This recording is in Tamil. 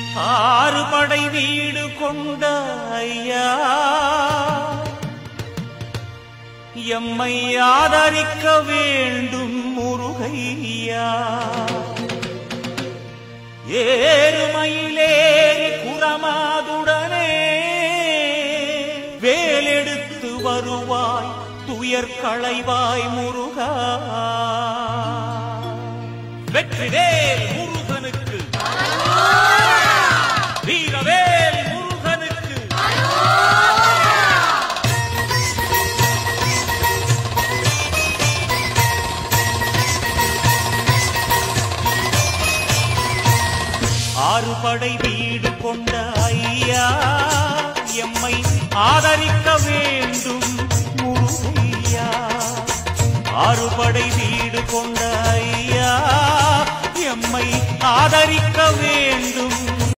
ஆறு படை வீடு கொண்ட ஐயா எம்மை ஆதரிக்க வேண்டும் முருகையா ஏறுமயிலேறி குரமாதுடனே வேலெடுத்து வருவாய் துயர் களைவாய் முருகா வெற்றிவேல் முருகனுக்கு வீரவேல் முருகனுக்கு ஆறு படை வீடு கொண்ட ஐயா எம்மை ஆதரிக்க வேண்டும் முருகையா ஆறு படை வீடு கொண்ட ஐயா எம்மை ஆதரிக்க வேண்டும்